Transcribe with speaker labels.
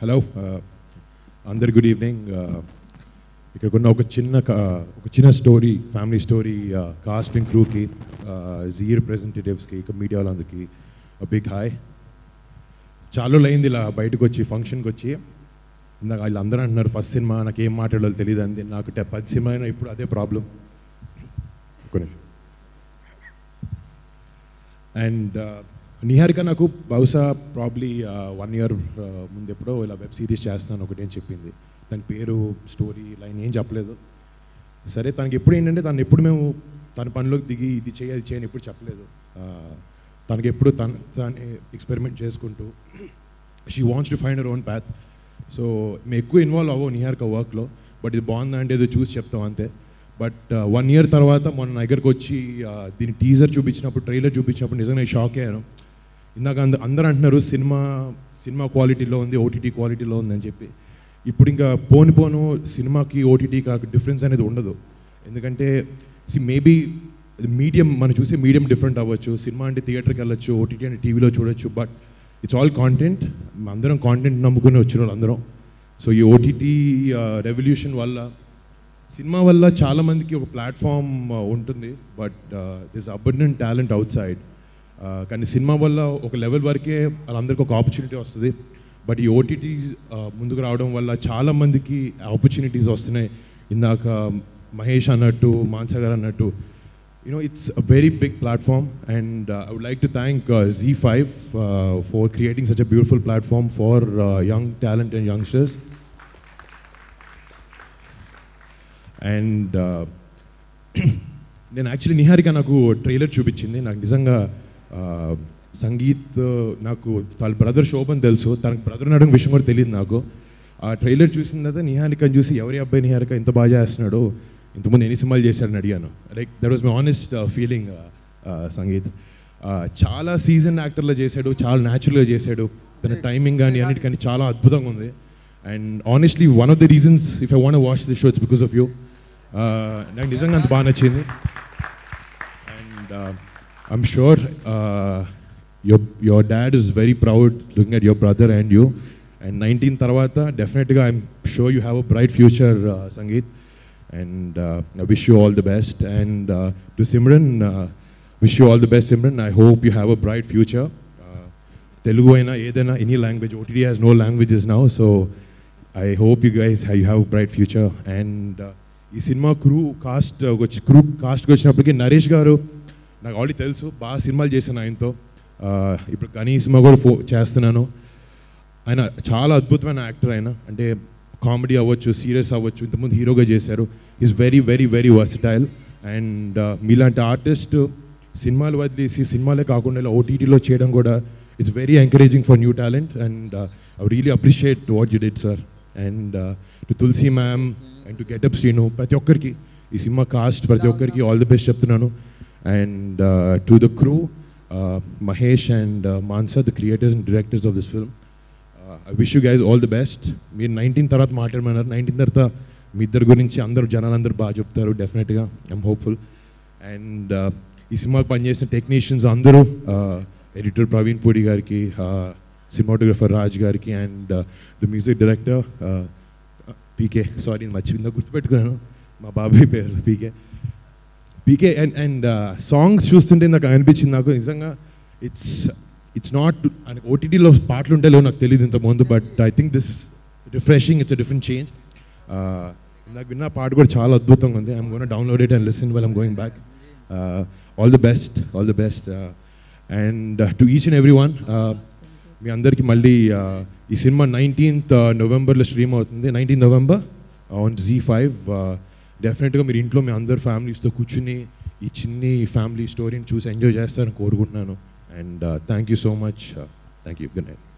Speaker 1: hello అందరి good evening ఇక్కడ ఉన్న ఒక చిన్న క- ఒక చిన్న స్టోరీ ఫ్యామిలీ స్టోరీ కాస్టింగ్ క్రూకి జీ రిప్రజెంటేటివ్స్కి ఇక మీడియా వాళ్ళందరికీ బిగ్ హాయ్ చాలా రోజులు అయింది ఇలా బయటకు వచ్చి ఫంక్షన్కి వచ్చి ఇందాక వీళ్ళందరూ అంటున్నారు ఫస్ట్ సినిమా నాకు ఏం మాట్లాడాలో తెలియదు అంది నాకు టె- పది సినిమా అయినా ఇప్పుడు అదే ప్రాబ్లం ఒక నిమిషం అండ్ నిహారిక నాకు బహుశా ప్రాబ్లీ వన్ ఇయర్ ముందు ఎప్పుడో ఇలా వెబ్ సిరీస్ చేస్తాను ఒకటి అని చెప్పింది దాని పేరు స్టోరీ లైన్ ఏం చెప్పలేదు సరే తనకి ఎప్పుడు ఏంటంటే తను ఎప్పుడు మేము తన పనిలోకి దిగి ఇది చేయి అది చేయని ఎప్పుడు చెప్పలేదు Uh, తనకి ఎప్పుడు తన తను ఎక్స్పెరిమెంట్ చేసుకుంటూ she wants to find her own path so మేము ఎక్కువ ఇన్వాల్వ్ అవ్వవు నిహారిక వర్క్లో బట్ ఇది బాగుందా అంటే ఏదో చూసి చెప్తాం అంతే బట్ వన్ ఇయర్ తర్వాత మొన్న నా దగ్గరకు వచ్చి uh, దీని టీజర్ చూపించినప్పుడు ట్రైలర్ చూపించినప్పుడు నిజంగా నేను షాక్ అయ్యాను ఇందాక అంద అందరూ అంటున్నారు సినిమా సినిమా క్వాలిటీలో ఉంది ఓటీటీ క్వాలిటీలో ఉందని చెప్పి ఇప్పుడు ఇంకా పోను పోను సినిమాకి ఓటీటీకి డిఫరెన్స్ అనేది ఉండదు ఎందుకంటే సి మేబీ మీడియం మనం చూసే మీడియం డిఫరెంట్ అవ్వచ్చు సినిమా అంటే థియేటర్కి వెళ్ళొచ్చు ఓటీటీ అంటే టీవీలో చూడొచ్చు బట్ ఇట్స్ ఆల్ కాంటెంట్ అందరం కాంటెంట్ నమ్ముకుని వచ్చిన వాళ్ళు అందరం సో ఈ ఓటీటీ రెవల్యూషన్ వల్ల సినిమా వల్ల చాలా మందికి ఒక ప్లాట్ఫామ్ ఉంటుంది but this abundant talent outside కానీ సినిమా వల్ల ఒక లెవెల్ వరకే వాళ్ళందరికీ ఒక ఆపర్చునిటీ వస్తుంది బట్ ఈ ఓటీటీస్ ముందుకు రావడం వల్ల చాలా మందికి ఆపర్చునిటీస్ వస్తున్నాయి ఇందాక మహేష్ అన్నట్టు మాన్సా గారు అన్నట్టు you know it's a very big platform and I would like to thank Zee five for creating such a beautiful platform for young talent and youngsters and నేను యాక్చువల్లీ నిహారిక నాకు ట్రైలర్ చూపించింది నాకు నిజంగా uh, సంగీత్ uh, నాకు వాళ్ళ బ్రదర్ శోభన్ తెలుసు తనకు brother నడడం విషయం కూడా తెలియదు నాకు ఆ ట్రైలర్ చూసిన తర్వాత నిహారికని చూసి ఎవరి అబ్బాయి నిహారిక ఇంత బాగా చేస్తున్నాడో ఇంతకుముందు ఎన్ని సినిమాలు చేశాడని అడిగాను like that was my honest feeling Sangeeth Uh, చాలా సీజన్ యాక్టర్లో చేశాడు చాలా న్యాచురల్గా చేశాడు తన టైమింగ్ కానీ అన్నిటికని చాలా అద్భుతంగా ఉంది and honestly one of the reasons if I want watch the show it's because of you నాకు నిజంగా అంత బాగా నచ్చింది and I'm sure your your dad is very proud looking at your brother and you and nineteen తర్వాత డెఫినెట్గా I'm sure you have a bright future Sangeeth and I wish you all the best and to Simran wish you all the best Simran I hope you have a bright future Telugu అయినా ఏదైనా any language OTT has no languages now so I hope you guys you have bright future and ఈ cinema crew cast వచ్చి crew కాస్ట్కి వచ్చినప్పటికీ నరేష్ గారు నాకు already తెలుసు బాగా సినిమాలు చేశాను ఆయనతో Uh, ఇప్పుడు గనీ సినిమా కూడా ఫో చేస్తున్నాను ఆయన చాలా అద్భుతమైన యాక్టర్ ఆయన అంటే కామెడీ అవ్వచ్చు సీరియస్ అవ్వచ్చు ఇంతకుముందు హీరోగా చేశారు is very very very versatile and మీలాంటి ఆర్టిస్ట్ సినిమాలు వదిలేసి సినిమాలే కాకుండా ఇలా ఓటీటీలో చేయడం కూడా it's very encouraging for new talent and I really appreciate what you did sir and to Tulasi ma'am and to Getup Srinu ప్రతి ఒక్కరికి ఈ సినిమా కాస్ట్ ప్రతి ఒక్కరికి ఆల్ ది బెస్ట్ చెప్తున్నాను and to the crew Mahesh and Mansa the creators and directors of this film I wish you guys all the best మీరు nineteen తర్వాత మాట్లాడమన్నారు nineteen తర్వాత మీ ఇద్దరు గురించి అందరూ జనాలందరూ బాగా చెప్తారు డెఫినెట్గా ఐఎమ్ హోప్ఫుల్ అండ్ ఈ సినిమాకి పనిచేసిన టెక్నీషియన్స్ అందరూ ఎడిటర్ ప్రవీణ్ పూడి గారికి సినిమాటోగ్రఫర్ రాజ్ గారికి and the music director PK sorry మర్చిపోయిందా గుర్తుపెట్టుకున్నాను మా బాబాయ్ పేరు PK PK and and songs చూస్తుంటే నాకు అనిపించింది నాకు నిజంగా ఇట్స్ ఇట్స్ నాట్ ఓటీటీలో పాటలు ఉంటే లేవు నాకు తెలియదు ఇంత ముందు but I think this refreshing it's a different change నాకు విన్న పాట కూడా చాలా అద్భుతంగా ఉంది I'm gonna download it and listen well I'm going back all the best all the best and to each and every one మీ అందరికీ మళ్ళీ uh, ఈ సినిమా నైన్టీన్త్ నవంబర్లో స్ట్రీమ్ అవుతుంది nineteen November on Zee five డెఫినెట్గా మీరు ఇంట్లో మీ అందరు ఫ్యామిలీస్తో కూర్చుని ఈ చిన్ని ఫ్యామిలీ స్టోరీని చూసి ఎంజాయ్ చేస్తారని కోరుకుంటున్నాను and thank you so much thank you good night